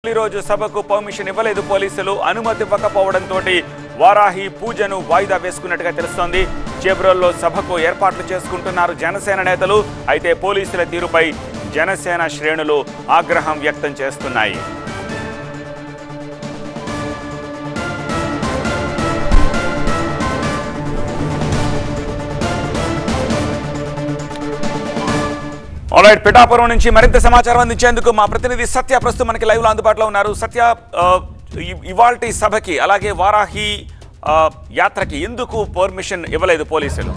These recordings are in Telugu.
ఈ రోజు సభకు పర్మిషన్ ఇవ్వలేదు పోలీసులు అనుమతి ఇవ్వకపోవడంతో వారాహి పూజను వాయిదా వేసుకున్నట్టుగా తెలుస్తోంది చేబ్రోల్లో సభకు ఏర్పాట్లు చేసుకుంటున్నారు జనసేన నేతలు అయితే పోలీసుల తీరుపై జనసేన శ్రేణులు ఆగ్రహం వ్యక్తం చేస్తున్నాయి ఆల్రైట్ పిఠాపురం నుంచి మరింత సమాచారం అందించేందుకు మా ప్రతినిధి సత్య ప్రస్తుతం మనకి లైవ్ లో అందుబాటులో ఉన్నారు సత్య ఇవాల్టి సభకి అలాగే వారాహి ఆ, యాత్రకి ఎందుకు పర్మిషన్ ఇవ్వలేదు పోలీసులు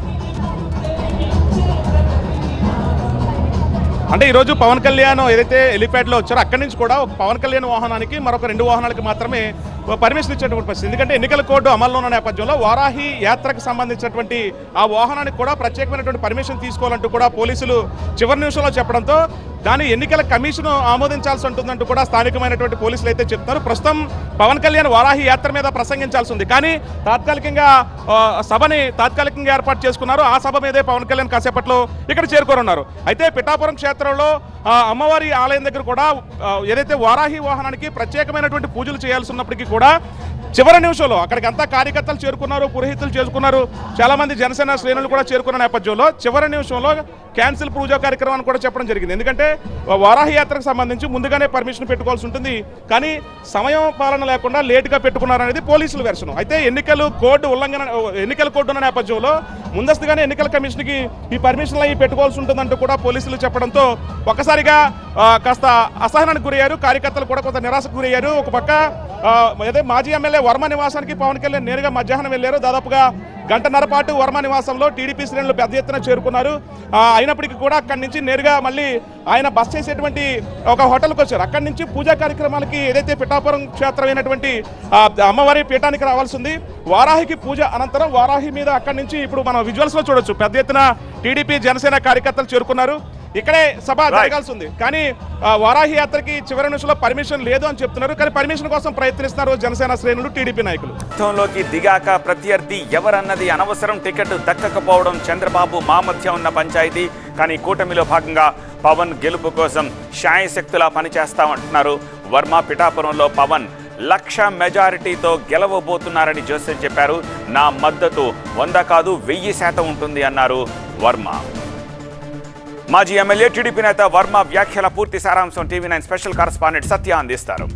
అంటే ఈరోజు పవన్ కళ్యాణ్ ఏదైతే ఎలిప్యాడ్ లో వచ్చారో అక్కడి నుంచి కూడా ఒక పవన్ కళ్యాణ్ వాహనానికి మరొక రెండు వాహనాలకి మాత్రమే పర్మిషన్ ఇచ్చేటువంటి పరిస్థితి ఎందుకంటే ఎన్నికల కోడ్ అమల్లో ఉన్న నేపథ్యంలో వారాహి యాత్రకు సంబంధించినటువంటి ఆ వాహనానికి కూడా ప్రత్యేకమైనటువంటి పర్మిషన్ తీసుకోవాలంటూ కూడా పోలీసులు చివరి నిమిషంలో చెప్పడంతో దాని ఎన్నికల కమిషన్ ఆమోదించాల్సి ఉంటుందంటూ కూడా స్థానికమైనటువంటి పోలీసులు అయితే చెప్తున్నారు ప్రస్తుతం పవన్ కళ్యాణ్ వారాహి యాత్ర మీద ప్రసంగించాల్సి ఉంది కానీ తాత్కాలికంగా ఆ, సభని తాత్కాలికంగా ఏర్పాటు చేసుకున్నారు ఆ సభ మీదే పవన్ కళ్యాణ్ కాసేపట్లో ఇక్కడ చేరుకోనున్నారు అయితే పిఠాపురం క్షేత్రంలో ఆ, అమ్మవారి ఆలయం దగ్గర కూడా ఆ, ఏదైతే వారాహి వాహనానికి ప్రత్యేకమైనటువంటి పూజలు చేయాల్సి ఉన్నప్పటికీ కూడా చివరి నిమిషంలో అక్కడికి అంతా కార్యకర్తలు చేరుకున్నారు పురోహితులు చేసుకున్నారు చాలా మంది జనసేన శ్రేణులు కూడా చేరుకున్న నేపథ్యంలో చివరి నిమిషంలో క్యాన్సిల్ పూజా కార్యక్రమాన్ని కూడా చెప్పడం జరిగింది ఎందుకంటే వారాహి యాత్రకు సంబంధించి ముందుగానే పర్మిషన్ పెట్టుకోవాల్సి ఉంటుంది కానీ సమయం పాలన లేకుండా లేటుగా పెట్టుకున్నారనేది పోలీసుల వెర్షన్ అయితే ఎన్నికలు కోడ్ ఉల్లంఘన ఎన్నికల కోడ్ ఉన్న నేపథ్యంలో ముందస్తుగానే ఎన్నికల కమిషన్కి ఈ పర్మిషన్లు అవి పెట్టుకోవాల్సి ఉంటుందంటూ కూడా పోలీసులు చెప్పడంతో ఒక్కసారిగా ఆ, కాస్త అసహనానికి గురయ్యారు కార్యకర్తలు కూడా కొంత నిరాశకు గురయ్యారు ఒక పక్క ఆ, అదే మాజీ ఎమ్మెల్యే వర్మ నివాసానికి పవన్ కళ్యాణ్ నేరుగా మధ్యాహ్నం వెళ్ళారు దాదాపుగా గంటన్నర పాటు వర్మ నివాసంలో టీడీపీ శ్రేణులు పెద్ద ఎత్తున చేరుకున్నారు ఆ, అయినప్పటికీ కూడా అక్కడి నుంచి నేరుగా మళ్ళీ ఆయన బస్ చేసేటువంటి ఒక హోటల్కి వచ్చారు అక్కడి నుంచి పూజా కార్యక్రమాలకి ఏదైతే పిఠాపురం క్షేత్రం అయినటువంటి ఆ, అమ్మవారి పీఠానికి రావాల్సి ఉంది వారాహికి పూజ అనంతరం వారాహి మీద అక్కడి నుంచి ఇప్పుడు మనం విజువల్స్ లో చూడొచ్చు పెద్ద ఎత్తున టీడీపీ జనసేన కార్యకర్తలు చేరుకున్నారు ఇక్కడే సభ జరగాల్సి ఉంది కానీ ఆ, వారాహి యాత్రకి చివరి నిమిషంలో పర్మిషన్ లేదు అని చెప్తున్నారు కానీ పర్మిషన్ కోసం ప్రయత్నిస్తున్నారు జనసేన శ్రేణులు టీడీపీ నాయకులు యుద్ధంలోకి దిగాక ప్రత్యర్థి ఎవరన్నది అనవసరం టికెట్ దక్కకపోవడం చంద్రబాబు మా మధ్య ఉన్న పంచాయతీ కానీ కూటమిలో భాగంగా పవన్ గెలుపు కోసం శాయశక్తులా పనిచేస్తామంటున్నారు వర్మ పిఠాపురంలో పవన్ లక్ష మెజారిటీతో గెలవబోతున్నారని జోసెఫ్ చెప్పారు నా మద్దతు వంద కాదు వెయ్యి శాతం ఉంటుంది అన్నారు వర్మ మాజీ ఎమ్మెల్యే టీడీపీ నేత వర్మ వ్యాఖ్యల పూర్తి సారాంశం TV nine special correspondent Satya అందిస్తారు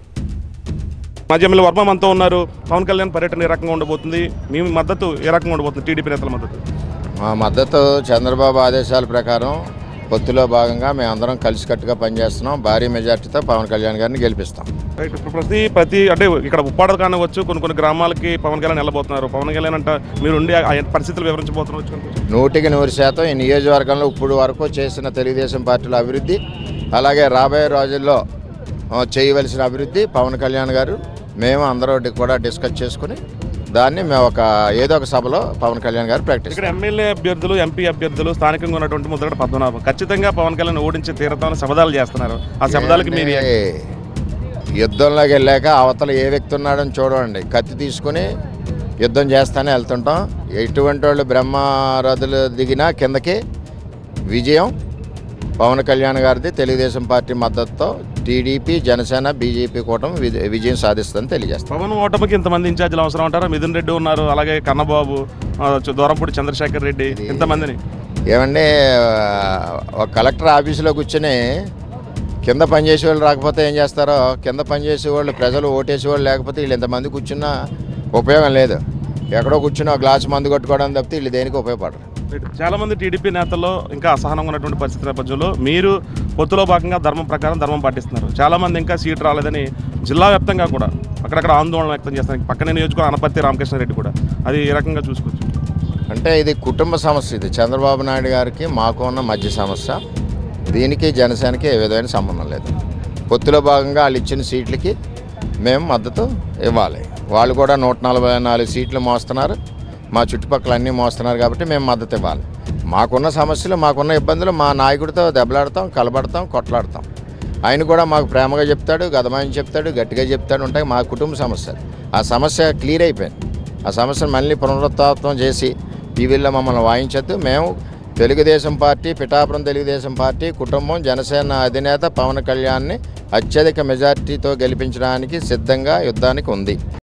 మాజీ ఎమ్మెల్యే వర్మ మనతో ఉన్నారు పవన్ కళ్యాణ్ పర్యటన ఏ రకంగా ఉండబోతుంది మీ మద్దతు ఏ రకంగా ఉండబోతుంది టీడీపీ నేతల మద్దతు మా మద్దతు చంద్రబాబు ఆదేశాల ప్రకారం పొత్తులో భాగంగా మేమందరం కలిసికట్టుగా పనిచేస్తున్నాం భారీ మెజార్టీతో పవన్ కళ్యాణ్ గారిని గెలిపిస్తాం రైట్ ఇప్పుడు ప్రతి ప్రతి అంటే ఇక్కడ ఉప్పాడ కానివచ్చు కొన్ని కొన్ని గ్రామాలకి పవన్ కళ్యాణ్ వెళ్ళబోతున్నారు పవన్ కళ్యాణ్ అంట మీరు ఉండి ఆ పరిస్థితులు వివరించబోతున్నారు నూటికి నూరు శాతం ఈ నియోజకవర్గంలో ఇప్పుడు వరకు చేసిన తెలుగుదేశం పార్టీల అభివృద్ధి అలాగే రాబోయే రోజుల్లో ఆ, చేయవలసిన అభివృద్ధి పవన్ కళ్యాణ్ గారు మేము అందరూ డి- కూడా డిస్కస్ చేసుకుని దాన్ని మేము ఒక ఏదో ఒక సభలో పవన్ కళ్యాణ్ గారు ప్రాక్టీస్ ఇక్కడ ఎమ్మెల్యే అభ్యర్థులు ఎంపీ అభ్యర్థులు స్థానికంగా ఉన్నటువంటి ముద్రగడ పద్మనాభం ఖచ్చితంగా పవన్ కళ్యాణ్ ఓడించి తీరతామని శబదాలు చేస్తున్నారు ఆ శబదాలకి మీరు ఏంటి, యుద్ధంలోకి వెళ్ళాక అవతల ఏ వ్యక్తి ఉన్నాడని చూడండి కత్తి తీసుకుని యుద్ధం చేస్తానే వెళ్తుంటాం ఎటువంటి వాళ్ళు బ్రహ్మరథులు దిగినా కిందకి విజయం పవన్ కళ్యాణ్ గారిది తెలుగుదేశం పార్టీ మద్దతుతో టీడీపీ జనసేన బీజేపీ కూటమి విజ- విజయం సాధిస్తుందని తెలియజేస్తాం పవన్ ఓటమికి ఇంతమంది ఇన్ఛార్జీలు అవసరం అంటారా మిథున్ రెడ్డి ఉన్నారు అలాగే కన్నబాబు ఆ, చు- దూరంపూడి చంద్రశేఖర్ రెడ్డి ఇంతమందిని ఏమండి ఒక కలెక్టర్ ఆఫీసులో కూర్చొని కింద పనిచేసే వాళ్ళు రాకపోతే ఏం చేస్తారో కింద పనిచేసే వాళ్ళు ప్రజలు ఓటేసే వాళ్ళు లేకపోతే వీళ్ళు ఎంతమంది కూర్చున్నా ఉపయోగం లేదు ఎక్కడో కూర్చుని ఒక గ్లాస్ మందు కొట్టుకోవడం తప్పితే వీళ్ళు దేనికి ఉపయోగపడరు చాలా మంది టీడీపీ నేతల్లో ఇంకా అసహనంగా ఉన్నటువంటి పరిస్థితి నేపథ్యంలో మీరు పొత్తులో భాగంగా ధర్మం ప్రకారం ధర్మం పాటిస్తున్నారు చాలా మంది ఇంకా సీట్ రాలేదని జిల్లా వ్యాప్తంగా కూడా అక్కడక్కడ ఆందోళన వ్యక్తం చేస్తున్నారు పక్కనే నియోజకవర్గం అనపర్తి రామకృష్ణారెడ్డి కూడా అది ఏ రకంగా చూసుకోవచ్చు అంటే ఇది కుటుంబ సమస్య ఇది చంద్రబాబు నాయుడు గారికి మాకు ఉన్న మధ్య సమస్య దీనికి జనసేనకి ఏ విధమైన సంబంధం లేదు పొత్తులో భాగంగా వాళ్ళు ఇచ్చిన సీట్లకి మేము మద్దతు ఇవ్వాలి వాళ్ళు కూడా నూట నలభై నాలుగు సీట్లు మోస్తున్నారు మా చుట్టుపక్కల అన్నీ మోస్తున్నారు కాబట్టి మేము మద్దతు ఇవ్వాలి మాకున్న సమస్యలు మాకున్న ఇబ్బందులు మా నాయకుడితో దెబ్బలాడతాం కలబడతాం కొట్లాడతాం ఆయన కూడా మాకు ప్రేమగా చెప్తాడు గదమాయని చెప్తాడు గట్టిగా చెప్తాడు ఉంటాయి మా కుటుంబ సమస్య అది. ఆ సమస్య క్లియర్ అయిపోయింది ఆ సమస్యను మళ్ళీ పునరుత్వం చేసి టీవీల్లో మమ్మల్ని వాయించద్దు మేము తెలుగుదేశం పార్టీ పిఠాపురం తెలుగుదేశం పార్టీ కుటుంబం జనసేన అధినేత పవన్ కళ్యాణ్ని అత్యధిక మెజార్టీతో గెలిపించడానికి సిద్ధంగా యుద్ధానికి ఉంది